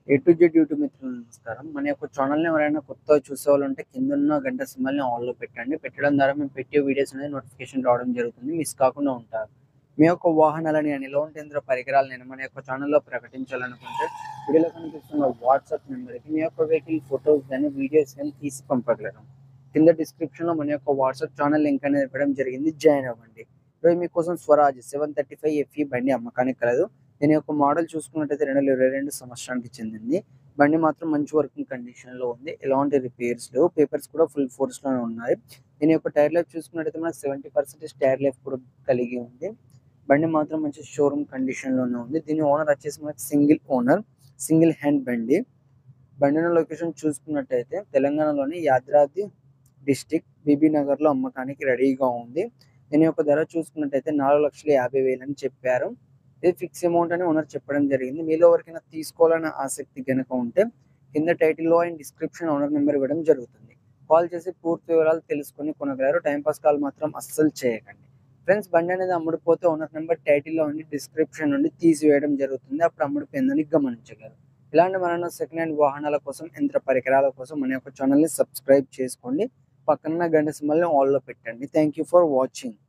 A to Z YouTube మిత్రులు నమస్కారం మన యొక్క ఛానల్ని ఎవరైనా కొత్తగా చూసే వాళ్ళు ఉంటే కింద ఉన్న గంట సింబల్ని ఆన్లో పెట్టండి పెట్టడం ద్వారా మేము పెట్టే వీడియోస్ అనేది నోటిఫికేషన్ రావడం జరుగుతుంది మిస్ కాకుండా ఉంటారు మీ యొక్క వాహనాలని అని లోన్ కేంద్ర పరికరాలు నేను మన యొక్క ఛానల్లో ప్రకటించాలనుకుంటే వీడియోలో కనిపిస్తున్న వాట్సాప్ నెంబర్కి మీ యొక్క వెహికల్ ఫొటోస్ కానీ వీడియోస్ కానీ తీసి పంపగలరు కింద డిస్క్రిప్షన్లో మన యొక్క వాట్సాప్ ఛానల్ లింక్ అనేది ఇవ్వడం జరిగింది జాయిన్ అవ్వండి ఈరోజు మీకోసం Swaraj seven thirty five FE బండి అమ్మకానికి కలదు దీని యొక్క మోడల్ చూసుకున్నట్టయితే రెండు వేల ఇరవై రెండు సంవత్సరానికి చెందింది బండి మాత్రం మంచి వర్కింగ్ కండిషన్ లో ఉంది ఎలాంటి రిపేర్స్ లేవు పేపర్స్ కూడా ఫుల్ ఫోర్స్ లోనే ఉన్నాయి దీని యొక్క టైర్ లైఫ్ చూసుకున్నట్టయితే మనకు సెవెంటీ పర్సెంటేజ్ టైర్ లైఫ్ కూడా కలిగి ఉంది బండి మాత్రం మంచి షోరూమ్ కండిషన్ లోనే ఉంది దీని ఓనర్ వచ్చేసి మనకి సింగిల్ ఓనర్ సింగిల్ హ్యాండ్ బండి బండి లొకేషన్ చూసుకున్నట్టయితే తెలంగాణలోని యాదాద్రి డిస్టిక్ బీబీ నగర్ లో అమ్మకానికి రెడీగా ఉంది దీని యొక్క ధర చూసుకున్నట్టయితే నాలుగు లక్షల యాభై వేలు అని చెప్పారు ఇది ఫిక్స్ అమౌంట్ అని ఓనర్ చెప్పడం జరిగింది మీలో ఎవరికైనా తీసుకోవాలనే ఆసక్తి కనుక ఉంటే కింద టైటిల్లో అండ్ డిస్క్రిప్షన్ ఓనర్ నెంబర్ ఇవ్వడం జరుగుతుంది కాల్ చేసి పూర్తి వివరాలు తెలుసుకొని కొనగలరు టైం పాస్ కాల్ మాత్రం అస్సలు చేయకండి ఫ్రెండ్స్ బండి అనేది అమ్ముడుపోతే ఓనర్ నెంబర్ టైటిల్లో ఉండి డిస్క్రిప్షన్ నుండి తీసివేయడం జరుగుతుంది అప్పుడు అమ్ముడుపోయిందని గమనించగలరు ఇలాంటి మన సెకండ్ హ్యాండ్ వాహనాల కోసం యంత్ర పరికరాల కోసం మన యొక్క ఛానల్ని సబ్స్క్రైబ్ చేసుకోండి పక్కన గంట సింబల్ని ఆల్లో పెట్టండి థ్యాంక్ యూ ఫర్ వాచింగ్